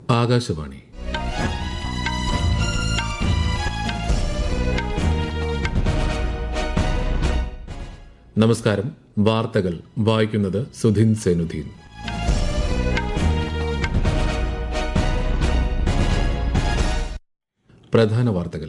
ആകാശവാണി നമസ്കാരം വാർത്തകൾ വായിക്കുന്നത് സുധിൻ സേനുദ്ദീൻ പ്രധാന വാർത്തകൾ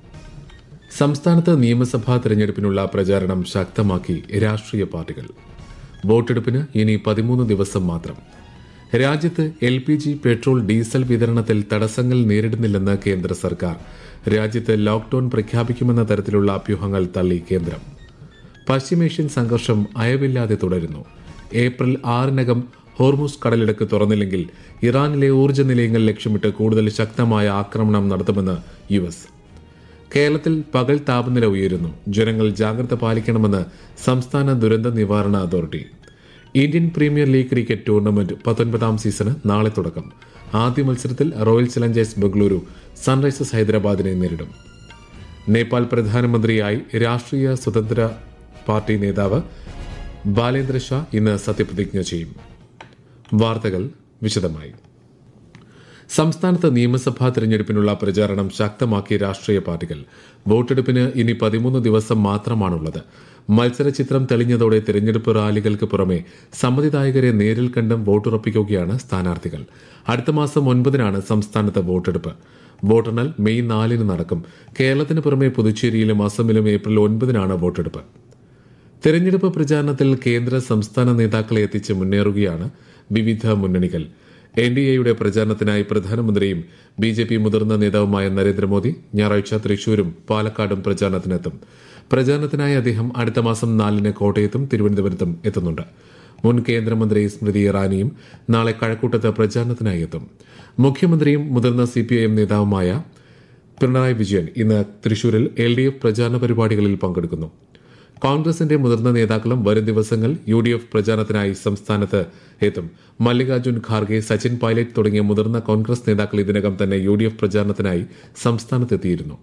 സംസ്ഥാനത്ത് നിയമസഭാ തെരഞ്ഞെടുപ്പിനുള്ള പ്രചാരണം ശക്തമാക്കി രാഷ്ട്രീയ പാർട്ടികൾ വോട്ടെടുപ്പിന് ഇനി പതിമൂന്ന് ദിവസം മാത്രം രാജ്യത്ത് L P G petrol diesel വിതരണത്തിൽ തടസ്സങ്ങൾ നേരിടുന്നില്ലെന്ന് കേന്ദ്ര സർക്കാർ രാജ്യത്ത് ലോക്ഡൌൺ പ്രഖ്യാപിക്കുമെന്ന തരത്തിലുള്ള അഭ്യൂഹങ്ങൾ തള്ളി കേന്ദ്രം പശ്ചിമേഷ്യൻ സംഘർഷം അയവില്ലാതെ തുടരുന്നു ഏപ്രിൽ ആറിനകം ഹോർമുസ് കടലിടുക്ക് തുറന്നില്ലെങ്കിൽ ഇറാനിലെ ഊർജ്ജ നിലയങ്ങൾ ലക്ഷ്യമിട്ട് കൂടുതൽ ശക്തമായ ആക്രമണം നടത്തുമെന്ന് യു എസ് കേരളത്തിൽ പകൽ താപനില ഉയരുന്നു ജനങ്ങൾ ജാഗ്രത പാലിക്കണമെന്ന് സംസ്ഥാന ദുരന്ത നിവാരണ authority Indian premier league cricket tournament പത്തൊൻപതാം സീസണ് നാളെ തുടക്കം ആദ്യ മത്സരത്തിൽ റോയൽ ചലഞ്ചേഴ്സ് ബംഗളൂരു സൺറൈസേഴ്സ് ഹൈദരാബാദിനെ നേരിടും നേപ്പാൾ പ്രധാനമന്ത്രിയായി രാഷ്ട്രീയ സ്വതന്ത്ര പാർട്ടി നേതാവ് ബാലേന്ദ്ര ഷാ ഇന്ന് സത്യപ്രതിജ്ഞ ചെയ്യും വാർത്തകൾ വിശദമായി സംസ്ഥാനത്ത് നിയമസഭാ തെരഞ്ഞെടുപ്പിനുള്ള പ്രചാരണം ശക്തമാക്കി രാഷ്ട്രീയ പാർട്ടികൾ വോട്ടെടുപ്പിന് ഇനി പതിമൂന്ന് ദിവസം മാത്രമാണുള്ളത് മത്സരചിത്രം തെളിഞ്ഞതോടെ തെരഞ്ഞെടുപ്പ് റാലികൾക്ക് പുറമെ സമ്മതിദായകരെ നേരിൽ കണ്ടും വോട്ടുറപ്പിക്കുകയാണ് സ്ഥാനാർത്ഥികൾ അടുത്ത മാസം ഒൻപതിനാണ് സംസ്ഥാനത്ത് വോട്ടെടുപ്പ് വോട്ടെണ്ണൽ മെയ് നാലിന് നടക്കും കേരളത്തിന് പുറമെ പുതുച്ചേരിയിലും അസമിലും ഏപ്രിൽ ഒൻപതിനാണ് വോട്ടെടുപ്പ് തെരഞ്ഞെടുപ്പ് പ്രചാരണത്തിൽ കേന്ദ്ര സംസ്ഥാന നേതാക്കളെ എത്തിച്ച് മുന്നേറുകയാണ് വിവിധ മുന്നണികൾ എൻ ഡി എയുടെ പ്രചാരണത്തിനായി പ്രധാനമന്ത്രിയും ബി ജെ പി മുതിർന്ന നേതാവുമായ നരേന്ദ്രമോദി ഞായറാഴ്ച തൃശൂരും പാലക്കാടും പ്രചാരണത്തിനെത്തും പ്രചാരണത്തിനായി അദ്ദേഹം അടുത്ത മാസം നാലിന് കോട്ടയത്തും തിരുവനന്തപുരത്തും എത്തുന്നുണ്ട് മുൻ കേന്ദ്രമന്ത്രി സ്മൃതി ഇറാനിയും നാളെ കഴക്കൂട്ടത്ത് പ്രചാരണത്തിനായി എത്തും മുഖ്യമന്ത്രിയും മുതിർന്ന സിപിഐഎം നേതാവുമായ പിണറായി വിജയൻ ഇന്ന് തൃശൂരിൽ എൽ ഡി എഫ് പ്രചാരണ പരിപാടികളിൽ പങ്കെടുക്കുന്നു കോൺഗ്രസിന്റെ മുതിർന്ന നേതാക്കളും വരും ദിവസങ്ങൾ യു ഡി എഫ് പ്രചാരണത്തിനായി സംസ്ഥാനത്ത് എത്തും മല്ലികാർജ്ജുൻ ഖാർഗെ സച്ചിൻ പൈലറ്റ് തുടങ്ങിയ മുതിർന്ന കോൺഗ്രസ് നേതാക്കൾ ഇതിനകം തന്നെ യു ഡി എഫ് പ്രചാരണത്തിനായി സംസ്ഥാനത്തെത്തിയിരുന്നു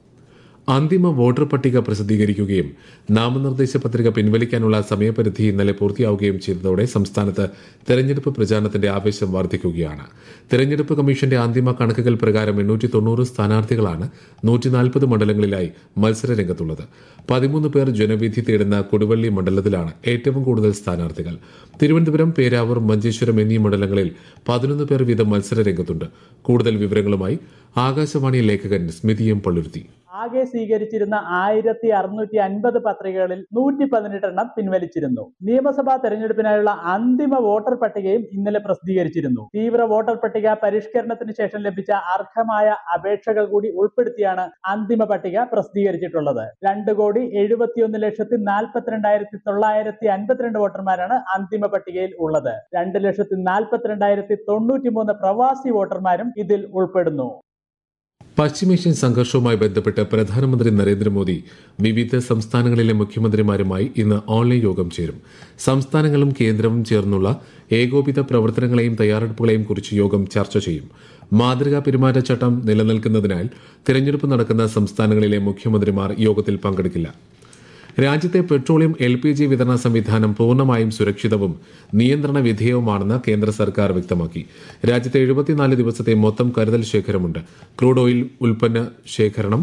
അന്തിമ വോട്ടർ പട്ടിക പ്രസിദ്ധീകരിക്കുകയും നാമനിർദ്ദേശ പത്രിക പിൻവലിക്കാനുള്ള സമയപരിധി ഇന്നലെ പൂർത്തിയാവുകയും ചെയ്തതോടെ സംസ്ഥാനത്ത് തെരഞ്ഞെടുപ്പ് പ്രചാരണത്തിന്റെ ആവേശം വർദ്ധിക്കുകയാണ് തെരഞ്ഞെടുപ്പ് കമ്മീഷന്റെ അന്തിമ കണക്കുകൾ പ്രകാരം എണ്ണൂറ്റി തൊണ്ണൂറ് സ്ഥാനാർത്ഥികളാണ് നൂറ്റിനാൽപ്പത് മണ്ഡലങ്ങളിലായി മത്സരരംഗത്തുള്ളത് പതിമൂന്ന് പേർ ജനവിധി തേടുന്ന കൊടുവള്ളി മണ്ഡലത്തിലാണ് ഏറ്റവും കൂടുതൽ സ്ഥാനാർത്ഥികൾ തിരുവനന്തപുരം പേരാവൂർ മഞ്ചേശ്വരം എന്നീ മണ്ഡലങ്ങളിൽ പതിനൊന്ന് പേർ വീതം മത്സരരംഗത്തുണ്ട് കൂടുതൽ വിവരങ്ങളുമായി ആകാശവാണി ലേഖകൻ സ്മിതിയും പള്ളുരുത്തി ആകെ സ്വീകരിച്ചിരുന്ന ആയിരത്തി അറുന്നൂറ്റി അൻപത് പത്രികകളിൽ നൂറ്റി പതിനെട്ടെണ്ണം പിൻവലിച്ചിരുന്നു നിയമസഭാ തെരഞ്ഞെടുപ്പിനായുള്ള അന്തിമ വോട്ടർ പട്ടികയും ഇന്നലെ പ്രസിദ്ധീകരിച്ചിരുന്നു തീവ്ര വോട്ടർ പട്ടിക പരിഷ്കരണത്തിന് ശേഷം ലഭിച്ച അർഹമായ അപേക്ഷകൾ കൂടി ഉൾപ്പെടുത്തിയാണ് അന്തിമ പട്ടിക പ്രസിദ്ധീകരിച്ചിട്ടുള്ളത് രണ്ട് കോടി എഴുപത്തിയൊന്ന് ലക്ഷത്തി നാൽപ്പത്തിരണ്ടായിരത്തി തൊള്ളായിരത്തി അൻപത്തിരണ്ട് വോട്ടർമാരാണ് അന്തിമ പട്ടികയിൽ ഉള്ളത് രണ്ട് ലക്ഷത്തി നാൽപ്പത്തിരണ്ടായിരത്തി തൊണ്ണൂറ്റി മൂന്ന് പ്രവാസി വോട്ടർമാരും ഇതിൽ ഉൾപ്പെടുന്നു പശ്ചിമേഷ്യൻ സംഘർഷവുമായി ബന്ധപ്പെട്ട് പ്രധാനമന്ത്രി നരേന്ദ്രമോദി വിവിധ സംസ്ഥാനങ്ങളിലെ മുഖ്യമന്ത്രിമാരുമായി ഇന്ന് ഓൺലൈൻ യോഗം ചേരും സംസ്ഥാനങ്ങളും കേന്ദ്രവും ചേർന്നുള്ള ഏകോപിത പ്രവർത്തനങ്ങളെയും തയ്യാറെടുപ്പുകളെയും കുറിച്ച് യോഗം ചർച്ച ചെയ്യും മാതൃകാ പെരുമാറ്റച്ചട്ടം നിലനിൽക്കുന്നതിനാൽ തിരഞ്ഞെടുപ്പ് നടക്കുന്ന സംസ്ഥാനങ്ങളിലെ മുഖ്യമന്ത്രിമാർ യോഗത്തിൽ പങ്കെടുക്കില്ല രാജ്യത്തെ പെട്രോളിയം എൽ പി ജി വിതരണ സംവിധാനം പൂർണ്ണമായും സുരക്ഷിതവും നിയന്ത്രണ വിധേയവുമാണെന്ന് കേന്ദ്ര സർക്കാർ വ്യക്തമാക്കി രാജ്യത്തെ എഴുപത്തിനാല് ദിവസത്തെ മൊത്തം കരുതൽ ശേഖരമുണ്ട് ക്രൂഡ് ഓയിൽ ഉൽപ്പന്ന ശേഖരണം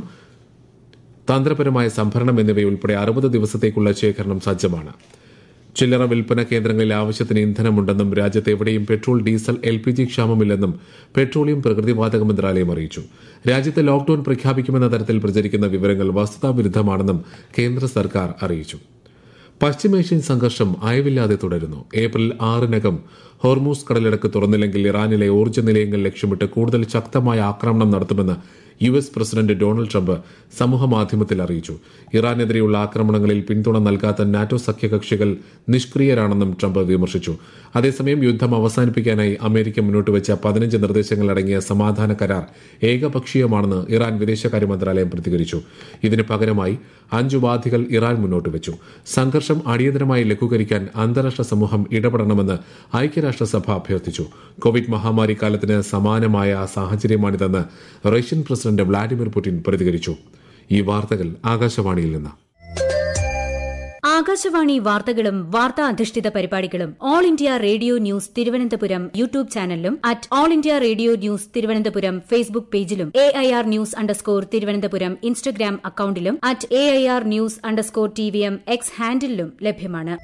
തന്ത്രപരമായ സംഭരണം എന്നിവയുൾപ്പെടെ അറുപത് ദിവസത്തേക്കുള്ള ശേഖരണം സജ്ജമാണ് ചില്ലറ വിൽപ്പന കേന്ദ്രങ്ങളിൽ ആവശ്യത്തിന് ഇന്ധനമുണ്ടെന്നും രാജ്യത്ത് എവിടെയും petrol diesel L P G ക്ഷാമമില്ലെന്നും പെട്രോളിയം പ്രകൃതിവാതക മന്ത്രാലയം അറിയിച്ചു രാജ്യത്ത് ലോക്ഡൌൺ പ്രഖ്യാപിക്കുമെന്ന തരത്തിൽ പ്രചരിക്കുന്ന വിവരങ്ങൾ വസ്തുതാവിരുദ്ധമാണെന്നും കേന്ദ്ര സർക്കാർ അറിയിച്ചു പശ്ചിമേഷ്യൻ സംഘർഷം അയവില്ലാതെ തുടരുന്നു ഏപ്രിൽ ആറിനകം ഹോർമൂസ് കടലിടക്ക് തുറന്നില്ലെങ്കിൽ ഇറാനിലെ ഊർജ്ജ നിലയങ്ങൾ ലക്ഷ്യമിട്ട് കൂടുതൽ ശക്തമായ ആക്രമണം നടത്തുമെന്ന് U S president Donald Trump സമൂഹമാധ്യമത്തിൽ അറിയിച്ചു ഇറാനെതിരെയുള്ള ആക്രമണങ്ങളിൽ പിന്തുണ നൽകാത്ത നാറ്റോ സഖ്യകക്ഷികൾ നിഷ്ക്രിയരാണെന്നും ട്രംപ് വിമർശിച്ചു അതേസമയം യുദ്ധം അവസാനിപ്പിക്കാനായി അമേരിക്ക മുന്നോട്ട് വെച്ച പതിനഞ്ച് നിർദ്ദേശങ്ങൾ അടങ്ങിയ സമാധാന കരാർ ഏകപക്ഷീയമാണെന്ന് ഇറാൻ വിദേശകാര്യ മന്ത്രാലയം പ്രതികരിച്ചു ഇതിന് പകരമായി അഞ്ച് ഉപാധികൾ ഇറാൻ മുന്നോട്ട് വെച്ചു സംഘർഷം അടിയന്തരമായി ലഘൂകരിക്കാൻ അന്താരാഷ്ട്ര സമൂഹം ഇടപെടണമെന്ന് ഐക്യരാഷ്ട്രസഭ അഭ്യർത്ഥിച്ചു കോവിഡ് മഹാമാരി കാലത്തിന് സമാനമായ സാഹചര്യമാണിതെന്ന് റഷ്യൻ പ്രസിഡന്റ് വ്ളാഡിമിർ പുടിൻ പ്രതികരിച്ചു ഈ വാർത്തകൾ ആകാശവാണിയിൽ നിന്ന് ആകാശവാണി വാർത്തകളും വാർത്താ അധിഷ്ഠിത പരിപാടികളും all India radio news Thiruvananthapuram YouTube ചാനലിലും at all India radio news Thiruvananthapuram Facebook പേജിലും A I R news underscore Thiruvananthapuram Instagram അക്കൌണ്ടിലും at A I R news underscore T V M X ഹാൻഡിലും ലഭ്യമാണ്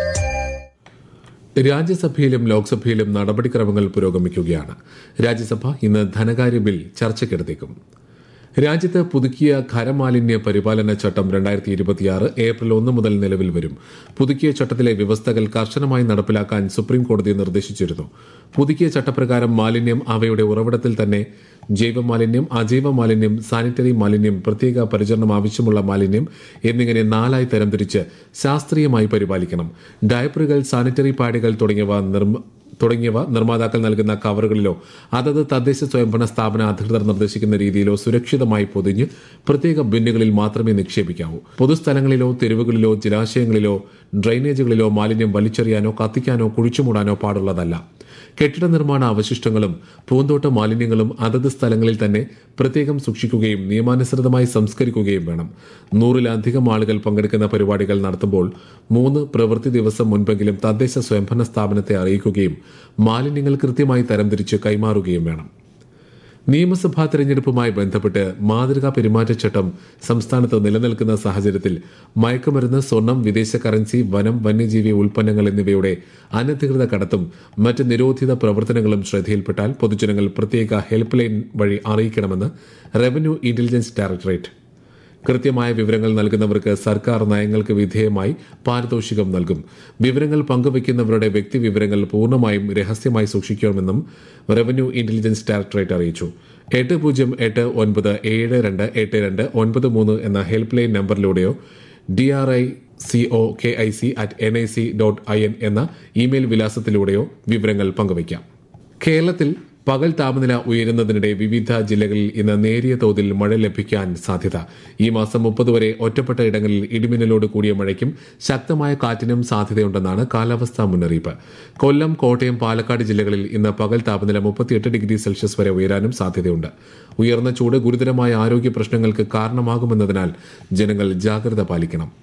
രാജ്യസഭയിലും ലോക്സഭയിലും നടപടിക്രമങ്ങൾ പുരോഗമിക്കുകയാണ് രാജ്യസഭ ഇന്ന് ധനകാര്യ ബിൽ ചർച്ചയ്ക്കെടുത്തേക്കും രാജ്യത്ത് പുതുക്കിയ ഖരമാലിന്യ പരിപാലന ചട്ടം രണ്ടായിരത്തി ഇരുപത്തിയാറ് ഏപ്രിൽ ഒന്ന് മുതൽ നിലവിൽ വരും പുതുക്കിയ ചട്ടത്തിലെ വ്യവസ്ഥകൾ കർശനമായി നടപ്പിലാക്കാൻ സുപ്രീം കോടതി നിർദ്ദേശിച്ചിരുന്നു പുതുക്കിയ ചട്ടപ്രകാരം മാലിന്യം അവയുടെ ഉറവിടത്തിൽ തന്നെ ജൈവ മാലിന്യം അജൈവ മാലിന്യം സാനിറ്ററി മാലിന്യം പ്രത്യേക പരിചരണം ആവശ്യമുള്ള മാലിന്യം എന്നിങ്ങനെ നാലായി തരംതിരിച്ച് ശാസ്ത്രീയമായി പരിപാലിക്കണം ഡയപ്പറുകൾ സാനിറ്ററി പാഡുകൾ തുടങ്ങിയവ നിർമ്മ തുടങ്ങിയവ നിർമ്മാതാക്കൾ നൽകുന്ന കവറുകളിലോ അതത് തദ്ദേശ സ്വയംഭരണ സ്ഥാപന അധികൃതർ നിർദ്ദേശിക്കുന്ന രീതിയിലോ സുരക്ഷിതമായി പൊതിഞ്ഞ് പ്രത്യേക ബിന്നുകളിൽ മാത്രമേ നിക്ഷേപിക്കാവൂ പൊതുസ്ഥലങ്ങളിലോ തെരുവുകളിലോ ജലാശയങ്ങളിലോ ഡ്രൈനേജുകളിലോ മാലിന്യം വലിച്ചെറിയാനോ കത്തിക്കാനോ കുഴിച്ചുമൂടാനോ പാടുള്ളതല്ല കെട്ടിട നിർമ്മാണ അവശിഷ്ടങ്ങളും പൂന്തോട്ട മാലിന്യങ്ങളും അതത് സ്ഥലങ്ങളിൽ തന്നെ പ്രത്യേകം സൂക്ഷിക്കുകയും നിയമാനുസൃതമായി സംസ്കരിക്കുകയും വേണം നൂറിലധികം ആളുകൾ പങ്കെടുക്കുന്ന പരിപാടികൾ നടത്തുമ്പോൾ മൂന്ന് പ്രവൃത്തി ദിവസം മുൻപെങ്കിലും തദ്ദേശ സ്വയംഭരണ സ്ഥാപനത്തെ അറിയിക്കുകയും മാലിന്യങ്ങൾ കൃത്യമായി തരംതിരിച്ച് കൈമാറുകയും വേണം നിയമസഭാ തെരഞ്ഞെടുപ്പുമായി ബന്ധപ്പെട്ട് മാതൃകാ പെരുമാറ്റച്ചട്ടം സംസ്ഥാനത്ത് നിലനിൽക്കുന്ന സാഹചര്യത്തിൽ മയക്കുമരുന്ന് സ്വർണം വിദേശ കറൻസി വനം വന്യജീവി ഉൽപ്പന്നങ്ങൾ എന്നിവയുടെ അനധികൃത കടത്തും മറ്റ് നിരോധിത പ്രവർത്തനങ്ങളും ശ്രദ്ധയിൽപ്പെട്ടാൽ പൊതുജനങ്ങൾ പ്രത്യേക ഹെൽപ്പ് ലൈൻ വഴി അറിയിക്കണമെന്ന് റവന്യൂ ഇന്റലിജൻസ് ഡയറക്ടറേറ്റ് കൃത്യമായ വിവരങ്ങൾ നൽകുന്നവർക്ക് സർക്കാർ നയങ്ങൾക്ക് വിധേയമായി പാരിതോഷികം നൽകും വിവരങ്ങൾ പങ്കുവയ്ക്കുന്നവരുടെ വ്യക്തിവിവരങ്ങൾ പൂർണ്ണമായും രഹസ്യമായി സൂക്ഷിക്കണമെന്നും റവന്യൂ ഇന്റലിജൻസ് ഡയറക്ടറേറ്റ് അറിയിച്ചു എട്ട് പൂജ്യം എട്ട് ഒൻപത് ഏഴ് രണ്ട് എട്ട് രണ്ട് ഒൻപത് മൂന്ന് എന്ന ഹെൽപ്പ് ലൈൻ നമ്പറിലൂടെയോ D R I C O K I C at N I C dot I N എന്ന ഇമെയിൽ വിലാസത്തിലൂടെയോ വിവരങ്ങൾ പങ്കുവയ്ക്കാം കേരളത്തിൽ പകൽ താപനില ഉയരുന്നതിനിടെ വിവിധ ജില്ലകളിൽ ഇന്ന് നേരിയ തോതിൽ മഴ ലഭിക്കാൻ സാധ്യത ഈ മാസം മുപ്പത് വരെ ഒറ്റപ്പെട്ട ഇടങ്ങളിൽ ഇടിമിന്നലോട് കൂടിയ മഴയ്ക്കും ശക്തമായ കാറ്റിനും സാധ്യതയുണ്ടെന്നാണ് കാലാവസ്ഥാ മുന്നറിയിപ്പ് കൊല്ലം കോട്ടയം പാലക്കാട് ജില്ലകളിൽ ഇന്ന് പകൽ താപനില മുപ്പത്തിയെട്ട് ഡിഗ്രി സെൽഷ്യസ് വരെ ഉയരാനും സാധ്യതയുണ്ട് ഉയർന്ന ചൂട് ഗുരുതരമായ ആരോഗ്യ പ്രശ്നങ്ങൾക്ക് കാരണമാകുമെന്നതിനാൽ ജനങ്ങൾ ജാഗ്രത പാലിക്കണം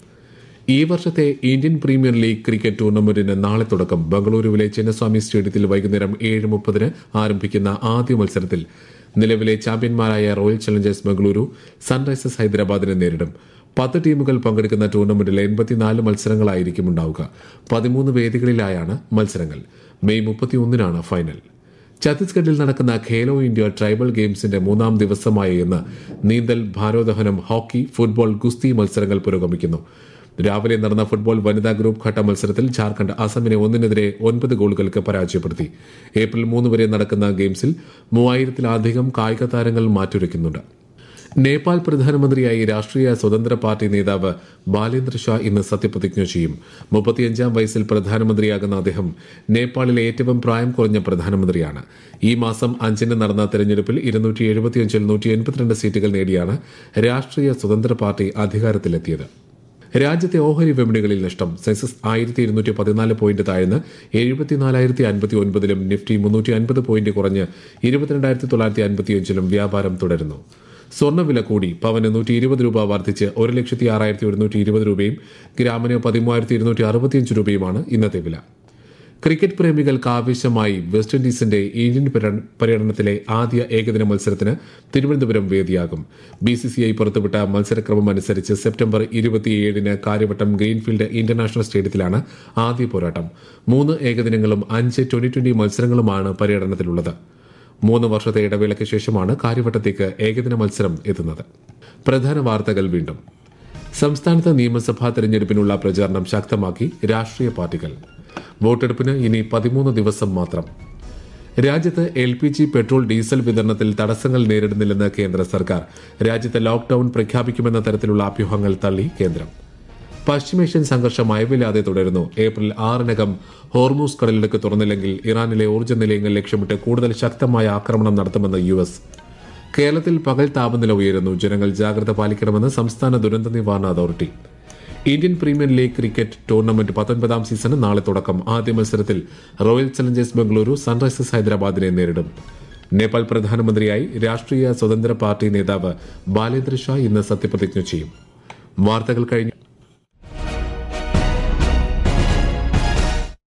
ഈ വർഷത്തെ ഇന്ത്യൻ പ്രീമിയർ ലീഗ് ക്രിക്കറ്റ് ടൂർണമെന്റിന് നാളെ തുടക്കം ബംഗളൂരുവിലെ ചിന്നസ്വാമി സ്റ്റേഡിയത്തിൽ വൈകുന്നേരം ഏഴ് മുപ്പതിന് ആരംഭിക്കുന്ന ആദ്യ മത്സരത്തിൽ നിലവിലെ ചാമ്പ്യന്മാരായ റോയൽ ചലഞ്ചേഴ്സ് ബംഗളൂരു സൺറൈസേഴ്സ് ഹൈദരാബാദിനെ നേരിടും പത്ത് ടീമുകൾ പങ്കെടുക്കുന്ന ടൂർണമെന്റിൽ എൺപത്തിനാല് മത്സരങ്ങളായിരിക്കും ഉണ്ടാവുക പതിമൂന്ന് വേദികളിലായാണ് മത്സരങ്ങൾ മെയ് മുപ്പത്തിയൊന്നിനാണ് ഫൈനൽ ഛത്തീസ്ഗഡിൽ നടക്കുന്ന ഖേലോ ഇന്ത്യ ട്രൈബൽ ഗെയിംസിന്റെ മൂന്നാം ദിവസമായ ഇന്ന് നീന്തൽ ഭാരോദഹനം ഹോക്കി ഫുട്ബോൾ ഗുസ്തി മത്സരങ്ങൾ പുരോഗമിക്കുന്നു രാവിലെ നടന്ന ഫുട്ബോൾ വനിതാ ഗ്രൂപ്പ് ഘട്ട മത്സരത്തിൽ ജാർഖണ്ഡ് അസമിനെ ഒന്നിനെതിരെ ഒൻപത് ഗോളുകൾക്ക് പരാജയപ്പെടുത്തി ഏപ്രിൽ മൂന്ന് വരെ നടക്കുന്ന ഗെയിംസിൽ മൂവായിരത്തിലധികം കായിക താരങ്ങൾ മാറ്റുരയ്ക്കുന്നുണ്ട് നേപ്പാൾ പ്രധാനമന്ത്രിയായി രാഷ്ട്രീയ സ്വതന്ത്ര പാർട്ടി നേതാവ് ബാലേന്ദ്ര ഷാ ഇന്ന് സത്യപ്രതിജ്ഞ ചെയ്യും മുപ്പത്തിയഞ്ചാം വയസ്സിൽ പ്രധാനമന്ത്രിയാകുന്ന അദ്ദേഹം നേപ്പാളിലെ ഏറ്റവും പ്രായം കുറഞ്ഞ പ്രധാനമന്ത്രിയാണ് ഈ മാസം അഞ്ചിന് നടന്ന തെരഞ്ഞെടുപ്പിൽ ഇരുന്നൂറ്റി എഴുപത്തിയഞ്ചിൽ നൂറ്റി എൺപത്തിരണ്ട് സീറ്റുകൾ നേടിയാണ് രാഷ്ട്രീയ സ്വതന്ത്ര പാർട്ടി അധികാരത്തിലെത്തിയത് രാജ്യത്തെ ഓഹരി വിപണികളിൽ നഷ്ടം സെൻസസ് ആയിരത്തി ഇരുന്നൂറ്റി പതിനാല് പോയിന്റ് താഴ്ന്ന് എഴുപത്തിനാലായിരത്തി അൻപത്തി ഒൻപതിലും നിഫ്റ്റി മുന്നൂറ്റി അൻപത് പോയിന്റ് കുറഞ്ഞ് ഇരുപത്തിരണ്ടായിരത്തി തൊള്ളായിരത്തി അൻപത്തിയഞ്ചിലും വ്യാപാരം തുടരുന്നു സ്വർണ്ണവില കൂടി പവന് നൂറ്റി ഇരുപത് രൂപ വർദ്ധിച്ച് ഒരു ലക്ഷത്തി ആറായിരത്തി ഒരുന്നൂറ്റി ഇരുപത് രൂപയും ഗ്രാമിന് പതിമൂവായിരത്തി ഇരുന്നൂറ്റി അറുപത്തിയഞ്ച് രൂപയുമാണ് ഇന്നത്തെ വില ക്രിക്കറ്റ് പ്രേമികൾക്ക് ആവേശമായി വെസ്റ്റ് ഇൻഡീസിന്റെ ഇന്ത്യൻ പര്യ- പര്യടനത്തിലെ ആദ്യ ഏകദിന മത്സരത്തിന് തിരുവനന്തപുരം വേദിയാകും ബി സി സി ഐ പുറത്തുവിട്ട മത്സരക്രമം അനുസരിച്ച് സെപ്റ്റംബർ ഇരുപത്തിയേഴിന് കാര്യവട്ടം ഗ്രീൻഫീൽഡ് ഇന്റർനാഷണൽ സ്റ്റേഡിയത്തിലാണ് ആദ്യ പോരാട്ടം മൂന്ന് ഏകദിനങ്ങളും അഞ്ച് ട്വന്റി ട്വന്റി മത്സരങ്ങളുമാണ് പര്യടനത്തിലുള്ളത് മൂന്ന് വർഷത്തെ ഇടവേളയ്ക്ക് ശേഷമാണ് കാര്യവട്ടത്തേക്ക് ഏകദിന മത്സരം എത്തുന്നത് പ്രധാന വാർത്തകൾ വീണ്ടും സംസ്ഥാനത്ത് നിയമസഭാ തെരഞ്ഞെടുപ്പിനുള്ള പ്രചാരണം ശക്തമാക്കി രാഷ്ട്രീയ പാർട്ടികൾ വോട്ടെടുപ്പിന് ഇനി പതിമൂന്ന് ദിവസം മാത്രം രാജ്യത്ത് L P G petrol diesel വിതരണത്തിൽ തടസ്സങ്ങൾ നേരിടുന്നില്ലെന്ന് കേന്ദ്ര സർക്കാർ രാജ്യത്ത് ലോക്ഡൌൺ പ്രഖ്യാപിക്കുമെന്ന തരത്തിലുള്ള അഭ്യൂഹങ്ങൾ തള്ളി കേന്ദ്രം പശ്ചിമേഷ്യൻ സംഘർഷം അയവില്ലാതെ തുടരുന്നു ഏപ്രിൽ ആറിനകം ഹോർമൂസ് കടലിടുക്ക് തുറന്നില്ലെങ്കിൽ ഇറാനിലെ ഊർജ്ജ നിലയങ്ങൾ ലക്ഷ്യമിട്ട് കൂടുതൽ ശക്തമായ ആക്രമണം നടത്തുമെന്ന് യു എസ് കേരളത്തിൽ പകൽ താപനില ഉയരുന്നു ജനങ്ങൾ ജാഗ്രത പാലിക്കണമെന്ന് സംസ്ഥാന ദുരന്ത നിവാരണ authority Indian premier league cricket tournament പത്തൊൻപതാം സീസണ് നാളെ തുടക്കം ആദ്യ മത്സരത്തിൽ റോയൽ ചലഞ്ചേഴ്സ് ബംഗളൂരു സൺറൈസേഴ്സ് ഹൈദരാബാദിനെ നേരിടും നേപ്പാൾ പ്രധാനമന്ത്രിയായി രാഷ്ട്രീയ സ്വതന്ത്ര പാർട്ടി നേതാവ് ബാലേന്ദ്ര ഷാ ഇന്ന് സത്യപ്രതിജ്ഞ ചെയ്യും വാർത്തകൾ കഴിഞ്ഞു